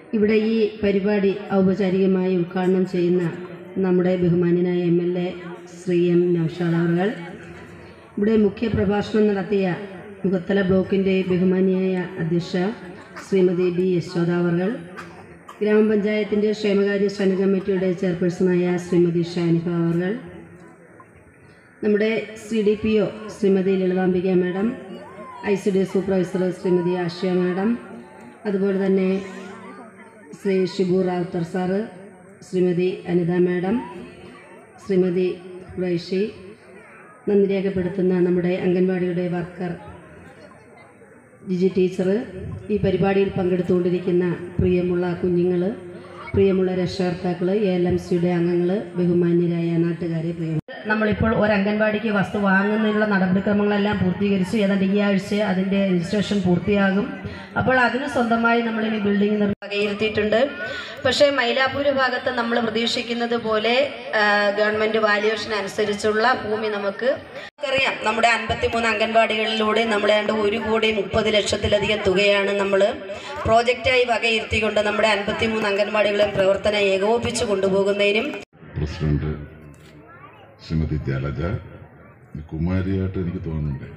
ഇവിടെ ഈ പരിപാടി ഔപചാരികമായി ഉദ്ഘാടനം ചെയ്യുന്ന നമ്മുടെ ബഹുമാന്യനായ M L A Shri M Noushad അവർ ഇവിടെ മുഖ്യ പ്രഭാഷണം നടത്തിയ മുഖത്തല ബ്ലോക്കിൻ്റെ ബഹുമാനിയായ അധ്യക്ഷ ശ്രീമതി ബി യശോദ അവർ ഗ്രാമപഞ്ചായത്തിൻ്റെ ക്ഷേമകാര്യ സ്റ്റൻഡ് കമ്മിറ്റിയുടെ ചെയർപേഴ്സണായ ശ്രീമതി ഷാനിഫ അവർ നമ്മുടെ C D P O Shrimati Lalithambika madam I C D supervisor Shrimati Ashya madam അതുപോലെ തന്നെ ശ്രീ ഷിബു റാവുത്തർ സാറ് ശ്രീമതി അനിത മാഡം ശ്രീമതി ഖുറൈഷി നന്ദി രേഖപ്പെടുത്തുന്ന നമ്മുടെ അംഗൻവാടിയുടെ വർക്കർ ജിജി ടീച്ചർ ഈ പരിപാടിയിൽ പങ്കെടുത്തുകൊണ്ടിരിക്കുന്ന പ്രിയമുള്ള കുഞ്ഞുങ്ങൾ പ്രിയമുള്ള രക്ഷകർത്താക്കൾ എ എൽ എം സിയുടെ അംഗങ്ങൾ ബഹുമാന്യരായ നാട്ടുകാരെ പ്രിയം നമ്മളിപ്പോൾ ഒരു അംഗൻവാടിക്ക് വസ്തു വാങ്ങുന്നതിനുള്ള നടപടിക്രമങ്ങളെല്ലാം പൂർത്തീകരിച്ചു ഏതാണ്ട് ഈ ആഴ്ച അതിൻ്റെ രജിസ്ട്രേഷൻ പൂർത്തിയാകും അപ്പോൾ അതിന് സ്വന്തമായി നമ്മളിനി ബിൽഡിംഗ് നിർമ്മാണം വകയിരുത്തിയിട്ടുണ്ട് പക്ഷേ മൈലാപ്പൂർ ഭാഗത്ത് നമ്മൾ പ്രതീക്ഷിക്കുന്നത് പോലെ ആ, ഗവൺമെൻറ് വാല്യുവേഷൻ അനുസരിച്ചുള്ള ഭൂമി നമുക്ക് നമുക്കറിയാം നമ്മുടെ അൻപത്തിമൂന്ന് അംഗൻവാടികളിലൂടെ നമ്മൾ ഏതാണ്ട് ഒരു കോടി മുപ്പത് ലക്ഷത്തിലധികം തുകയാണ് നമ്മൾ പ്രോജക്റ്റായി വകയിരുത്തിക്കൊണ്ട് നമ്മുടെ അൻപത്തിമൂന്ന് അംഗൻവാടികളെയും പ്രവർത്തനം ഏകോപിപ്പിച്ച് കൊണ്ടുപോകുന്നതിനും പ്രസിഡന്റ് ശ്രീമതി ജലജ കുമാരിയായിട്ട് എനിക്ക് തോന്നുന്നുണ്ട്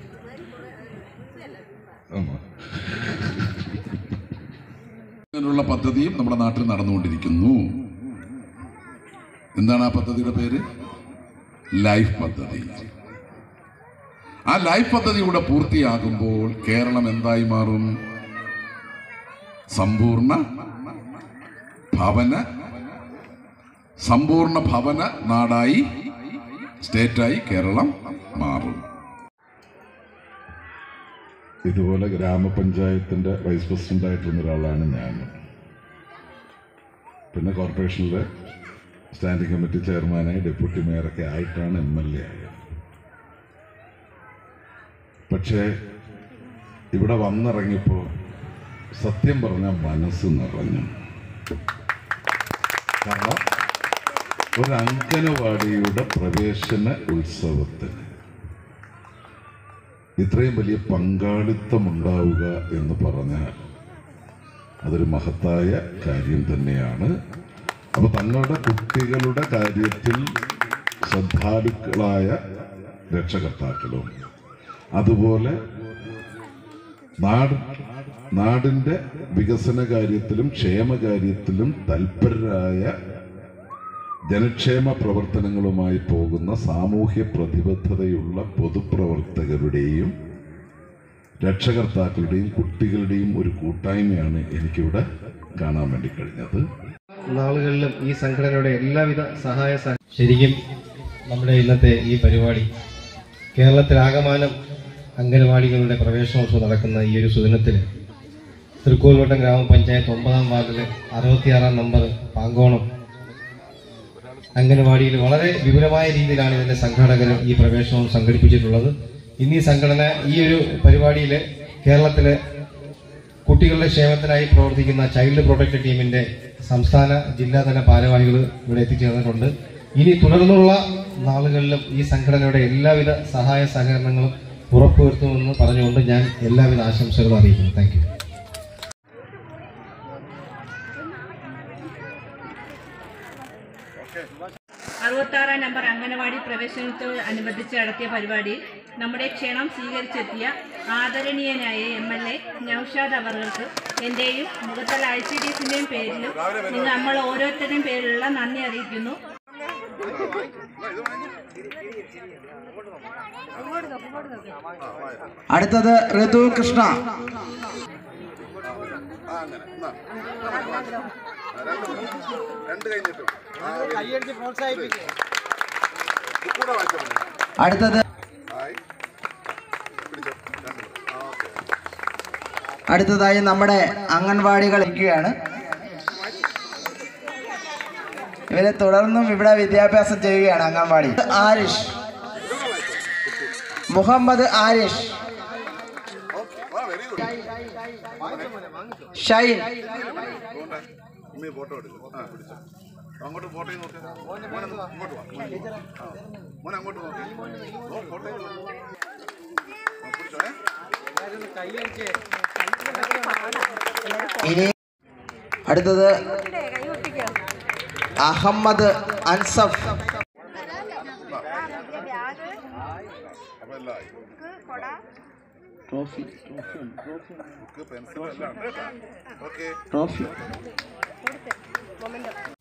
ആമാ അങ്ങനെയുള്ള പദ്ധതിയും നമ്മുടെ നാട്ടിൽ നടന്നുകൊണ്ടിരിക്കുന്നു എന്താണ് ആ പദ്ധതിയുടെ പേര് ലൈഫ് പദ്ധതി ആ ലൈഫ് പദ്ധതി കൂടെ പൂർത്തിയാകുമ്പോൾ കേരളം എന്തായി മാറും സമ്പൂർണ്ണ ഭവന സമ്പൂർണ്ണ ഭവന നാടായി സ്റ്റേറ്റായി കേരളം മാറും ഇതുപോലെ ഗ്രാമപഞ്ചായത്തിന്റെ വൈസ് പ്രസിഡന്റ് ആയിട്ടുള്ള ഒരാളാണ് ഞാൻ പിന്നെ കോർപ്പറേഷനിലെ സ്റ്റാൻഡിംഗ് കമ്മിറ്റി ചെയർമാനായി ഡെപ്യൂട്ടി മേയറൊക്കെ ആയിട്ടാണ് എം എൽ എ ആയത് പക്ഷേ ഇവിടെ വന്നിറങ്ങിയപ്പോൾ സത്യം പറഞ്ഞാൽ മനസ്സ് നിറഞ്ഞു കാരണം ഒരു അങ്കനവാടിയുടെ പ്രവേശന ഉത്സവത്തിന് ഇത്രയും വലിയ പങ്കാളിത്തം ഉണ്ടാവുക എന്ന് പറഞ്ഞാൽ അതൊരു മഹത്തായ കാര്യം തന്നെയാണ് അപ്പൊ തങ്ങളുടെ കുട്ടികളുടെ കാര്യത്തിൽ ശ്രദ്ധാലുക്കളായ രക്ഷകർത്താക്കളും അതുപോലെ നാട് നാടിന്റെ വികസന കാര്യത്തിലും ക്ഷേമകാര്യത്തിലും തൽപരരായ ജനക്ഷേമ പ്രവർത്തനങ്ങളുമായി പോകുന്ന സാമൂഹ്യ പ്രതിബദ്ധതയുള്ള പൊതുപ്രവർത്തകരുടെയും രക്ഷകർത്താക്കളുടെയും കുട്ടികളുടെയും ഒരു കൂട്ടായ്മയാണ് എനിക്കിവിടെ കാണാൻ വേണ്ടി കഴിഞ്ഞത് നാളുകളിലും ഈ സംഘടനയുടെ എല്ലാവിധ സഹായ സഹ ശരിക്കും നമ്മുടെ ഇന്നത്തെ ഈ പരിപാടി കേരളത്തിലാകമാനം അംഗനവാടികളുടെ പ്രവേശനോത്സവം നടക്കുന്ന ഈ ഒരു സുദിനത്തിൽ തൃക്കോൽവട്ടം ഗ്രാമപഞ്ചായത്ത് ഒമ്പതാം വാർഡിലെ അറുപത്തിയാറാം നമ്പർ പാങ്കോണം അംഗനവാടിയിൽ വളരെ വിപുലമായ രീതിയിലാണ് ഇതിന്റെ സംഘാടകർ ഈ പ്രവേശനവും സംഘടിപ്പിച്ചിട്ടുള്ളത് ഇന്ന് ഈ സംഘടന ഈ ഒരു പരിപാടിയിൽ കേരളത്തിലെ കുട്ടികളുടെ ക്ഷേമത്തിനായി പ്രവർത്തിക്കുന്ന ചൈൽഡ് പ്രൊട്ടക്ട് ടീമിന്റെ സംസ്ഥാന ജില്ലാതല ഭാരവാഹികൾ ഇവിടെ എത്തിച്ചേർന്നിട്ടുണ്ട് ഇനി തുടർന്നുള്ള നാളുകളിലും ഈ സംഘടനയുടെ എല്ലാവിധ സഹായ സഹകരണങ്ങളും ഉറപ്പുവരുത്തുമെന്ന് പറഞ്ഞുകൊണ്ട് ഞാൻ എല്ലാവിധ ആശംസകളും അറിയിക്കുന്നു താങ്ക് യു അറുപത്താറാം നമ്പർ അംഗനവാടി പ്രവേശനത്തോട് അനുബന്ധിച്ച് നടത്തിയ പരിപാടിയിൽ നമ്മുടെ ക്ഷണം സ്വീകരിച്ചെത്തിയ ആദരണീയനായ എം എൽ എ നൌഷാദ് അവർക്ക് എൻ്റെയും മുഖത്തല ഐ സി ഡി എസിൻ്റെയും പേരിലും നിങ്ങൾ നമ്മൾ ഓരോരുത്തരുടെയും പേരിലുള്ള നന്ദി അറിയിക്കുന്നു അടുത്തത് ഋതു കൃഷ്ണ അടുത്തത് അടുത്തതായി നമ്മുടെ അംഗൻവാടികൾ ഇരിക്കുകയാണ് ഇവരെ തുടർന്നും ഇവിടെ വിദ്യാഭ്യാസം ചെയ്യുകയാണ് അംഗൻവാടി ആരിഷ് മുഹമ്മദ് ആരിഷ് ഷൈൻ ഫോട്ടോ എടുക്കും ആ പിടിച്ചോ അങ്ങോട്ട് ഫോട്ടോ നോക്കാം മോനെ അങ്ങോട്ട് വാ ആ, മോനെ അങ്ങോട്ട് നോക്കാം ഫോട്ടോ പിടിച്ചോണേ ഇനി അടുത്തത് അഹമ്മദ് അൻസഫ് ട്രോഫി ട്രോഫി